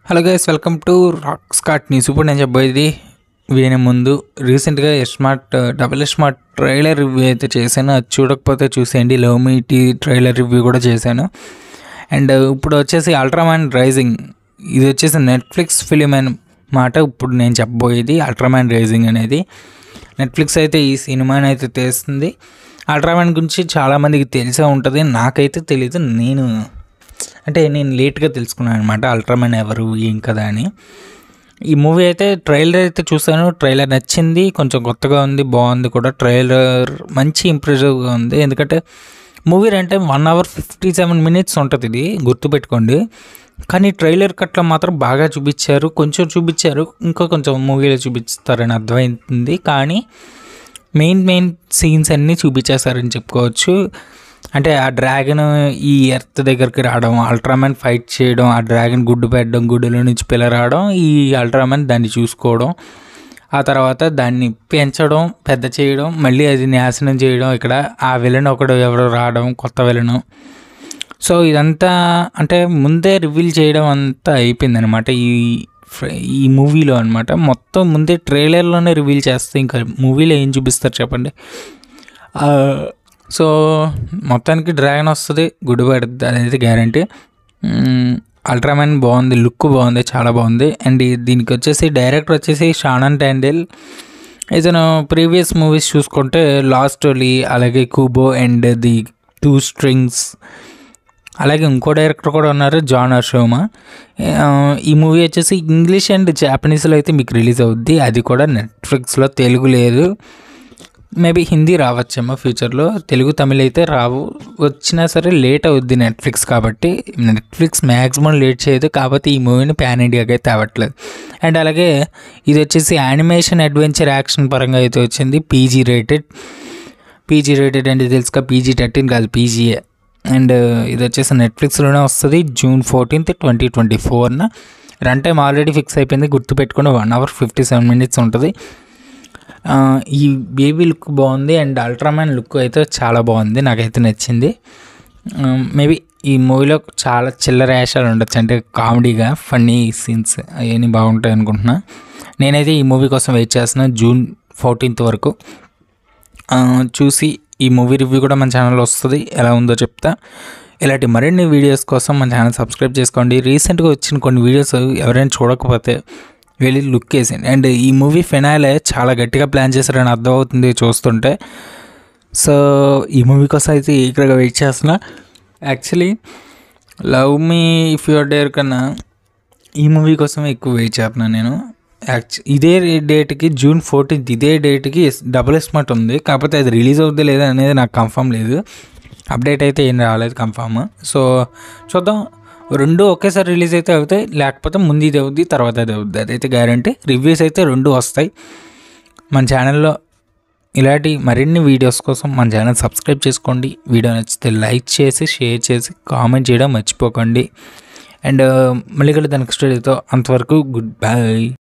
hello guys welcome to Rock Scott News ఇప్పుడు నేను చెప్పబోయేది వినే ముందు రీసెంట్గా smart double smart trailer review అయితే చేశాను అది చూడకపోతే చూసేయండి లవ్ మీటీ ట్రైలర్ రివ్యూ కూడా చేశాను అండ్ ఇప్పుడు వచ్చేసి అల్ట్రామ్యాన్ రైజింగ్ ఇది వచ్చేసి నెట్ఫ్లిక్స్ ఫిలిం మాట ఇప్పుడు నేను చెప్పబోయేది అల్ట్రామ్యాన్ రైజింగ్ అనేది నెట్ఫ్లిక్స్ అయితే ఈ సినిమాని అయితే తీస్తుంది అల్ట్రామ్యాన్ గురించి చాలామందికి తెలిసే ఉంటుంది నాకైతే తెలీదు నేను అంటే నేను లేట్గా తెలుసుకున్నాను అనమాట అల్ట్రామ్యాన్ ఎవరు ఏం కదా అని ఈ మూవీ అయితే ట్రైలర్ అయితే చూసాను ట్రైలర్ నచ్చింది కొంచెం కొత్తగా ఉంది బాగుంది కూడా ట్రైలర్ మంచి ఇంప్రెసివ్గా ఉంది ఎందుకంటే మూవీ అంటే one hour fifty seven minutes ఉంటుంది ఇది గుర్తుపెట్టుకోండి కానీ ట్రైలర్ కట్ల మాత్రం బాగా చూపించారు కొంచెం చూపించారు ఇంకా కొంచెం మూవీలో చూపిస్తారని అర్థమైంది కానీ మెయిన్ మెయిన్ సీన్స్ అన్నీ చూపించేశారని చెప్పుకోవచ్చు అంటే ఆ డ్రాగన్ ఈ ఎర్త్ దగ్గరికి రావడం అల్ట్రామెన్ ఫైట్ చేయడం ఆ డ్రాగన్ గుడ్డు పెట్టడం గుడ్డులో నుంచి పిల్ల రావడం ఈ అల్ట్రామెన్ దాన్ని చూసుకోవడం ఆ తర్వాత దాన్ని పెంచడం పెద్ద చేయడం మళ్ళీ అది నాశనం చేయడం ఇక్కడ ఆ విలన్ ఒకడు ఎవడో రావడం కొత్త విలను సో ఇదంతా అంటే ముందే రివీల్ చేయడం అంతా అయిపోయింది అనమాట ఈ ఫ్ర- ఈ మూవీలో అనమాట మొత్తం ముందే ట్రైలర్లోనే రివీల్ చేస్తే ఇంకా మూవీలో ఏం చూపిస్తారు చెప్పండి ఆ, సో మొత్తానికి డ్రాగన్ వస్తుంది గుడి పడుతుంది అనేది గ్యారంటీ అల్ట్రామ్యాన్ బాగుంది లుక్ బాగుంది చాలా బాగుంది అండ్ ఈ- దీనికి వచ్చేసి డైరెక్టర్ వచ్చేసి షానన్ టాండెల్ ఇతను ప్రీవియస్ మూవీస్ చూసుకుంటే లాస్ట్ స్టోరీ అలాగే Kubo and the two strings అలాగే ఇంకో డైరెక్టర్ కూడా ఉన్నారు జాన్ అషోమా ఆ, ఈ మూవీ వచ్చేసి ఇంగ్లీష్ అండ్ జాపనీస్లో అయితే మీకు రిలీజ్ అవుద్ది అది కూడా నెట్ఫ్లిక్స్లో తెలుగు లేదు మేబీ హిందీ రావచ్చేమో ఫ్యూచర్లో తెలుగు తమిళ అయితే రావు వచ్చినా సరే లేట్ అవుద్ది నెట్ఫ్లిక్స్ కాబట్టి నెట్ఫ్లిక్స్ మ్యాక్సిమం లేట్ చేయదు కాబట్టి ఈ మూవీని ప్యాన్ ఇండియాకి అయితే అవ్వట్లేదు అండ్ అలాగే ఇది వచ్చేసి యానిమేషన్ అడ్వెంచర్ యాక్షన్ పరంగా అయితే వచ్చింది పీజీ రేటెడ్ పీజీ రేటెడ్ అంటే తెలుసుగా పీజీ థర్టీన్ కాదు పీజీఏ అండ్ ఇది వచ్చేసి నెట్ఫ్లిక్స్లోనే వస్తుంది జూన్ ఫోర్టీన్త్ ట్వంటీ ట్వంటీ ఫోర్న రన్ టైం ఆల్రెడీ ఫిక్స్ అయిపోయింది గుర్తుపెట్టుకుని one hour fifty seven minutes ఉంటుంది ఆ, ఈ బేబీ లుక్ బాగుంది అండ్ అల్ట్రామ్యాన్ లుక్ అయితే చాలా బాగుంది నాకైతే నచ్చింది మేబీ ఈ మూవీలో చాలా చిల్లర వేషాలు ఉండొచ్చు అంటే కామెడీగా ఫన్నీ సీన్స్ అవన్నీ బాగుంటాయి అనుకుంటున్నా నేనైతే ఈ మూవీ కోసం వెయిట్ చేస్తున్నా జూన్ ఫోర్టీన్త్ వరకు ఆ, చూసి ఈ మూవీ రివ్యూ కూడా మన ఛానల్లో వస్తుంది ఎలా ఉందో చెప్తా ఇలాంటి మరిన్ని వీడియోస్ కోసం మన ఛానల్ సబ్స్క్రైబ్ చేసుకోండి రీసెంట్గా వచ్చిన కొన్ని వీడియోస్ ఎవరైనా చూడకపోతే వెళ్ళి లుక్ వేసేయండి అండ్ ఈ మూవీ ఫినాలే చాలా గట్టిగా ప్లాన్ చేశారని అర్థమవుతుంది చూస్తుంటే సో ఈ మూవీ కోసం అయితే ఈగర్గా వెయిట్ చేస్తున్నా actually love me if your dare కన్నా ఈ మూవీ కోసం ఎక్కువ వెయిట్ చేస్తున్నాను నేను యాక్చు ఇదే డేట్కి జూన్ ఫోర్టీన్త్ ఇదే డేట్కి డబుల్ స్మార్ట్ ఉంది కాకపోతే అది రిలీజ్ అవుద్ది లేదా అనేది నాకు కన్ఫర్మ్ లేదు అప్డేట్ అయితే ఏం రాలేదు కన్ఫర్మ్ సో చూద్దాం రెండు ఒకేసారి రిలీజ్ అయితే అవుతాయి లేకపోతే ముందు ఇది అవుద్ది తర్వాత అది అవుద్ది అదైతే గ్యారంటీ రివ్యూస్ అయితే రెండు వస్తాయి మన ఛానల్లో ఇలాంటి మరిన్ని వీడియోస్ కోసం మన ఛానల్ సబ్స్క్రైబ్ చేసుకోండి వీడియో నచ్చితే లైక్ చేసి షేర్ చేసి కామెంట్ చేయడం మర్చిపోకండి అండ్ మళ్ళీ కూడా నెక్స్ట్ వీడియోతో అంతవరకు గుడ్ బై